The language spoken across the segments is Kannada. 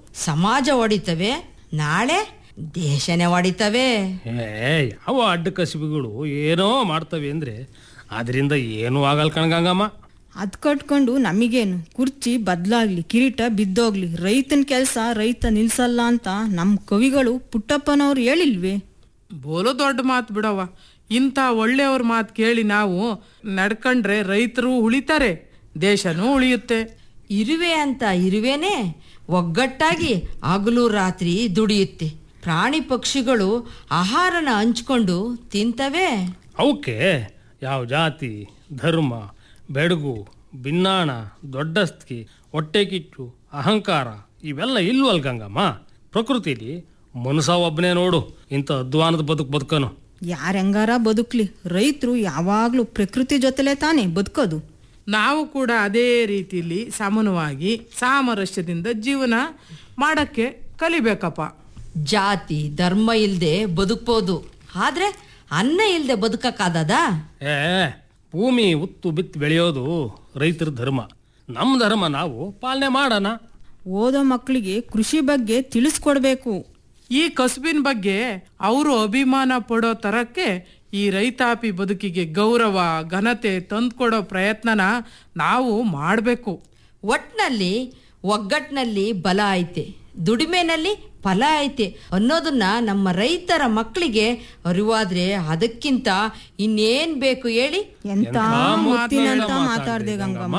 ಸಮಾಜ ಒಡಿತವೆ ನಾಳೆ ದೇಶನೇ ಒಡಿತವೆ ಏ ಯಾವ ಅಡ್ಡ ಕಸಿಬುಗಳು ಏನೋ ಮಾಡ್ತವೆ ಅಂದ್ರೆ ಅದರಿಂದ ಏನೂ ಆಗಲ್ಲ ಕಣ್ಗಂಗಮ್ಮ ಅದ್ ಕಟ್ಕೊಂಡು ನಮಿಗೇನು ಕುರ್ಚಿ ಬದ್ಲಾಗ್ಲಿ ಕಿರೀಟ ಬಿದ್ದೋಗ್ಲಿ ರೈತನ ಕೆಲಸ ರೈತ ನಿಲ್ಸಲ್ಲ ಅಂತ ನಮ್ ಕವಿಗಳು ಪುಟ್ಟಪ್ಪನವ್ರು ಹೇಳಿಲ್ವೇ ಬೋಲು ದೊಡ್ಡ ಮಾತು ಬಿಡವ್ವ ಇಂಥ ಒಳ್ಳೆಯವ್ರ ಮಾತು ಕೇಳಿ ನಾವು ನಡ್ಕೊಂಡ್ರೆ ರೈತರು ಉಳಿತಾರೆ ದೇಶನೂ ಉಳಿಯುತ್ತೆ ಇರುವೆ ಅಂತ ಇರುವೆನೇ ಒಗ್ಗಟ್ಟಾಗಿ ಹಗಲು ರಾತ್ರಿ ದುಡಿಯುತ್ತೆ ಪ್ರಾಣಿ ಪಕ್ಷಿಗಳು ಆಹಾರನ ಹಂಚ್ಕೊಂಡು ತಿಂತವೆ ಅವಕ್ಕೆ ಯಾವ ಜಾತಿ ಧರ್ಮ ಬೆಡಗು ಭಿನ್ನಾಣ ದೊಡ್ಡಸ್ತಿಕೆ ಹೊಟ್ಟೆ ಕಿಚ್ಚು ಅಹಂಕಾರ ಇವೆಲ್ಲ ಇಲ್ವಲ್ ಗಂಗಮ್ಮ ಪ್ರಕೃತಿಲಿ ಮನುಷ್ಯ ಒಬ್ಬನೇ ನೋಡು ಇಂಥ ಅಧ್ವಾನದ ಬದುಕು ಬದುಕನು ಯಾರೆಂಗಾರ ಬದುಕ್ಲಿ ರೈತರು ಯಾವಾಗ್ಲೂ ಪ್ರಕೃತಿ ಜೊತೆಲೇ ತಾನೇ ಬದುಕೋದು ನಾವು ಕೂಡ ಅದೇ ರೀತಿಲಿ ಸಮನವಾಗಿ ಸಾಮರಸ್ಯದಿಂದ ಜೀವನ ಮಾಡಕ್ಕೆ ಕಲಿಬೇಕಪ್ಪ ಜಾತಿ ಧರ್ಮ ಇಲ್ದೆ ಬದುಕ್ಬೋದು ಆದ್ರೆ ಅನ್ನ ಇಲ್ದೆ ಬದುಕಕ್ಕಾದದ ಏ ಭೂಮಿ ಉತ್ತು ಬಿತ್ತು ಬೆಳೆಯೋದು ರೈತರ ಧರ್ಮ ನಮ್ಮ ಧರ್ಮ ನಾವು ಪಾಲನೆ ಮಾಡೋಣ ಓದೋ ಮಕ್ಕಳಿಗೆ ಕೃಷಿ ಬಗ್ಗೆ ತಿಳಿಸ್ಕೊಡ್ಬೇಕು ಈ ಕಸುಬಿನ ಬಗ್ಗೆ ಅವರು ಅಭಿಮಾನ ಪಡೋ ತರಕ್ಕೆ ಈ ರೈತಾಪಿ ಬದುಕಿಗೆ ಗೌರವ ಘನತೆ ತಂದ್ಕೊಡೋ ಪ್ರಯತ್ನನ ನಾವು ಮಾಡಬೇಕು ಒಟ್ನಲ್ಲಿ ಒಗ್ಗಟ್ನಲ್ಲಿ ಬಲ ಐತೆ ದುಡಿಮೆನಲ್ಲಿ ಫಲ ಐತೆ ಅನ್ನೋದನ್ನ ನಮ್ಮ ರೈತರ ಮಕ್ಕಳಿಗೆ ಅರಿವಾದ್ರೆ ಅದಕ್ಕಿಂತ ಇನ್ನೇನ್ ಬೇಕು ಹೇಳಿ ಎಂತ ಮುತ್ತಿನಂತ ಮಾತಾಡ್ದೆ ಗಂಗಮ್ಮ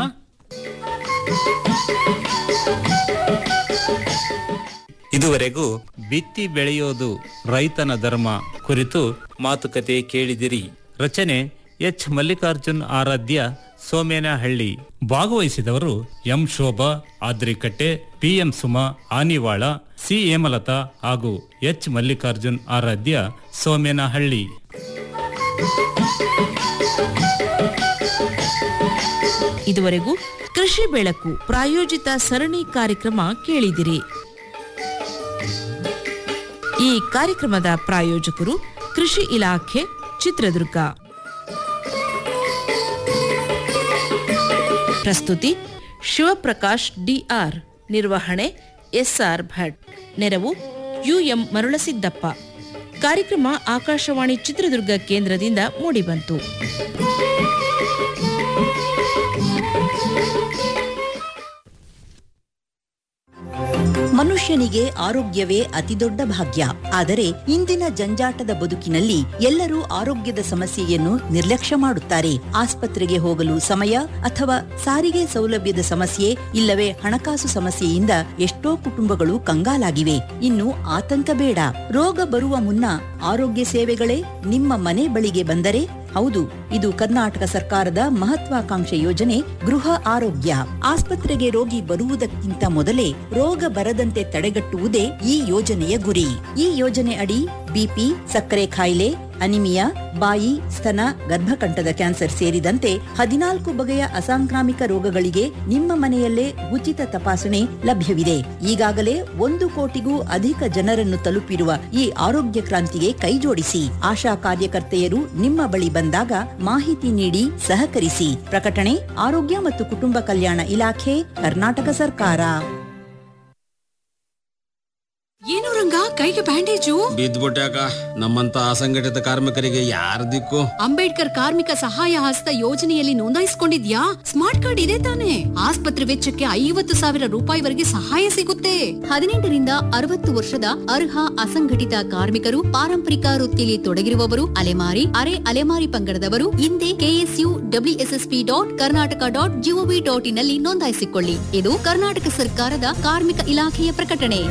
ಇದುವರೆಗೂ ಬಿತ್ತಿ ಬೆಳೆಯೋದು ರೈತನ ಧರ್ಮ ಕುರಿತು ಮಾತುಕತೆ ಕೇಳಿದಿರಿ ರಚನೆ ಎಚ್ ಮಲ್ಲಿಕಾರ್ಜುನ್ ಆರಾಧ್ಯ ಸೋಮೇನಹಳ್ಳಿ ಭಾಗವಹಿಸಿದವರು M Shobha Adrikatte PM Suma Anivala C Hemalatha ಹಾಗೂ ಎಚ್ ಮಲ್ಲಿಕಾರ್ಜುನ್ ಆರಾಧ್ಯ ಸೋಮೇನಹಳ್ಳಿ ಇದುವರೆಗೂ ಕೃಷಿ ಬೆಳಕು ಪ್ರಾಯೋಜಿತ ಸರಣಿ ಕಾರ್ಯಕ್ರಮ ಕೇಳಿದಿರಿ ಈ ಕಾರ್ಯಕ್ರಮದ ಪ್ರಾಯೋಜಕರು ಕೃಷಿ ಇಲಾಖೆ ಚಿತ್ರದುರ್ಗ ಪ್ರಸ್ತುತಿ ಶಿವಪ್ರಕಾಶ್ ಡಿಆರ್ ನಿರ್ವಹಣೆ ಎಸ್ಆರ್ ಭಟ್ ನೆರವು ಯುಎಂ ಮರುಳಸಿದ್ದಪ್ಪ ಕಾರ್ಯಕ್ರಮ ಆಕಾಶವಾಣಿ ಚಿತ್ರದುರ್ಗ ಕೇಂದ್ರದಿಂದ ಮೂಡಿಬಂತು ಮನುಷ್ಯನಿಗೆ ಆರೋಗ್ಯವೇ ಅತಿದೊಡ್ಡ ಭಾಗ್ಯ ಆದರೆ ಇಂದಿನ ಜಂಜಾಟದ ಬದುಕಿನಲ್ಲಿ ಎಲ್ಲರೂ ಆರೋಗ್ಯದ ಸಮಸ್ಯೆಯನ್ನು ನಿರ್ಲಕ್ಷ್ಯ ಮಾಡುತ್ತಾರೆ ಆಸ್ಪತ್ರೆಗೆ ಹೋಗಲು ಸಮಯ ಅಥವಾ ಸಾರಿಗೆ ಸೌಲಭ್ಯದ ಸಮಸ್ಯೆ ಇಲ್ಲವೇ ಹಣಕಾಸು ಸಮಸ್ಯೆಯಿಂದ ಎಷ್ಟೋ ಕುಟುಂಬಗಳು ಕಂಗಾಲಾಗಿವೆ ಇನ್ನು ಆತಂಕ ಬೇಡ ರೋಗ ಬರುವ ಮುನ್ನ ಆರೋಗ್ಯ ಸೇವೆಗಳೇ ನಿಮ್ಮ ಮನೆ ಬಳಿಗೆ ಬಂದರೆ ಹೌದು ಇದು ಕರ್ನಾಟಕ ಸರ್ಕಾರದ ಮಹತ್ವಾಕಾಂಕ್ಷೆ ಯೋಜನೆ ಗೃಹ ಆರೋಗ್ಯ ಆಸ್ಪತ್ರೆಗೆ ರೋಗಿ ಬರುವುದಕ್ಕಿಂತ ಮೊದಲೇ ರೋಗ ಬರದಂತೆ ತಡೆಗಟ್ಟುವುದೇ ಈ ಯೋಜನೆಯ ಗುರಿ ಈ ಯೋಜನೆ ಅಡಿ ಬಿಪಿ ಸಕ್ಕರೆ ಕಾಯಿಲೆ ಅನಿಮಿಯಾ ಬಾಯಿ ಸ್ತನ ಗರ್ಭಕಂಠದ ಕ್ಯಾನ್ಸರ್ ಸೇರಿದಂತೆ ಹದಿನಾಲ್ಕು ಬಗೆಯ ಅಸಾಂಕ್ರಾಮಿಕ ರೋಗಗಳಿಗೆ ನಿಮ್ಮ ಮನೆಯಲ್ಲೇ ಉಚಿತ ತಪಾಸಣೆ ಲಭ್ಯವಿದೆ ಈಗಾಗಲೇ ಒಂದು ಕೋಟಿಗೂ ಅಧಿಕ ಜನರನ್ನು ತಲುಪಿರುವ ಈ ಆರೋಗ್ಯ ಕ್ರಾಂತಿಗೆ ಕೈಜೋಡಿಸಿ ಆಶಾ ಕಾರ್ಯಕರ್ತೆಯರು ನಿಮ್ಮ ಬಳಿ ಬಂದಾಗ ಮಾಹಿತಿ ನೀಡಿ ಸಹಕರಿಸಿ ಪ್ರಕಟಣೆ ಆರೋಗ್ಯ ಮತ್ತು ಕುಟುಂಬ ಕಲ್ಯಾಣ ಇಲಾಖೆ ಕರ್ನಾಟಕ ಸರ್ಕಾರ ಏನು ರಂಗ ಕೈಗೆ ಬ್ಯಾಂಡೇಜು ಬಿದ್ದ್ಬಿಟ್ಟಾಕ ನಮ್ಮಂತ ಅಸಂಘಟಿತ ಕಾರ್ಮಿಕರಿಗೆ ಯಾರ ದಿಕ್ಕು ಅಂಬೇಡ್ಕರ್ ಕಾರ್ಮಿಕ ಸಹಾಯ ಹಸ್ತ ಯೋಜನೆಯಲ್ಲಿ ನೋಂದಾಯಿಸಿಕೊಂಡಿದ್ಯಾ ಸ್ಮಾರ್ಟ್ ಕಾರ್ಡ್ ಇದೆ ತಾನೆ ಆಸ್ಪತ್ರೆ ವೆಚ್ಚಕ್ಕೆ ಐವತ್ತು ಸಾವಿರ ರೂಪಾಯಿವರೆಗೆ ಸಹಾಯ ಸಿಗುತ್ತೆ ಹದಿನೆಂಟರಿಂದ ಅರವತ್ತು ವರ್ಷದ ಅರ್ಹ ಅಸಂಘಟಿತ ಕಾರ್ಮಿಕರು ಪಾರಂಪರಿಕ ವೃತ್ತಿಯಲ್ಲಿ ತೊಡಗಿರುವವರು ಅಲೆಮಾರಿ ಅರೆ ಅಲೆಮಾರಿ ಪಂಗಡದವರು ಹಿಂದೆ KSU WSSP dot Karnataka dot GOV dot in ನಲ್ಲಿ ನೋಂದಾಯಿಸಿಕೊಳ್ಳಿ ಇದು ಕರ್ನಾಟಕ ಸರ್ಕಾರದ ಕಾರ್ಮಿಕ ಇಲಾಖೆಯ ಪ್ರಕಟಣೆ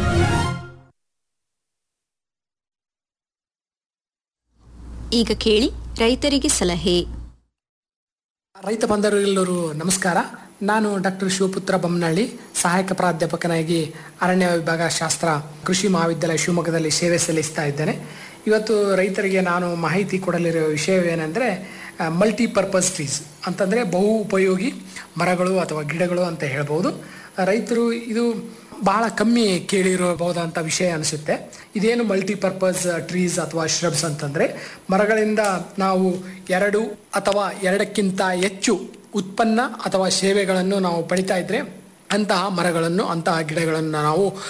ಈಗ ಕೇಳಿ ರೈತರಿಗೆ ಸಲಹೆ ರೈತ ಬಂಧುಗಳೆಲ್ಲರೂ ನಮಸ್ಕಾರ ನಾನು ಡಾಕ್ಟರ್ ಶಿವಪುತ್ರ ಬೊಮ್ಮನಹಳ್ಳಿ ಸಹಾಯಕ ಪ್ರಾಧ್ಯಾಪಕನಾಗಿ ಅರಣ್ಯ ವಿಭಾಗ ಶಾಸ್ತ್ರ ಕೃಷಿ ಮಹಾವಿದ್ಯಾಲಯ ಶಿವಮೊಗ್ಗದಲ್ಲಿ ಸೇವೆ ಸಲ್ಲಿಸ್ತಾ ಇದ್ದೇನೆ ಇವತ್ತು ರೈತರಿಗೆ ನಾನು ಮಾಹಿತಿ ಕೊಡಲಿರೋ ವಿಷಯವೇನೆಂದರೆ ಮಲ್ಟಿಪರ್ಪಸ್ ಟ್ರೀಸ್ ಅಂತಂದರೆ ಬಹು ಉಪಯೋಗಿ ಮರಗಳು ಅಥವಾ ಗಿಡಗಳು ಅಂತ ಹೇಳ್ಬೋದು ರೈತರು ಇದು ಬಹಳ ಕಮ್ಮಿ ಕೇಳಿರಬಹುದಂಥ ವಿಷಯ ಅನಿಸುತ್ತೆ ಇದೇನು ಮಲ್ಟಿಪರ್ಪಸ್ ಟ್ರೀಸ್ ಅಥವಾ ಶ್ರಬ್ಸ್ ಅಂತಂದರೆ ಮರಗಳಿಂದ ನಾವು ಎರಡು ಅಥವಾ ಎರಡಕ್ಕಿಂತ ಹೆಚ್ಚು ಉತ್ಪನ್ನ ಅಥವಾ ಸೇವೆಗಳನ್ನು ನಾವು ಪಡಿತಾ ಇದ್ರೆ ಅಂತಹ ಮರಗಳನ್ನು ಅಂತಹ ಗಿಡಗಳನ್ನು ನಾವು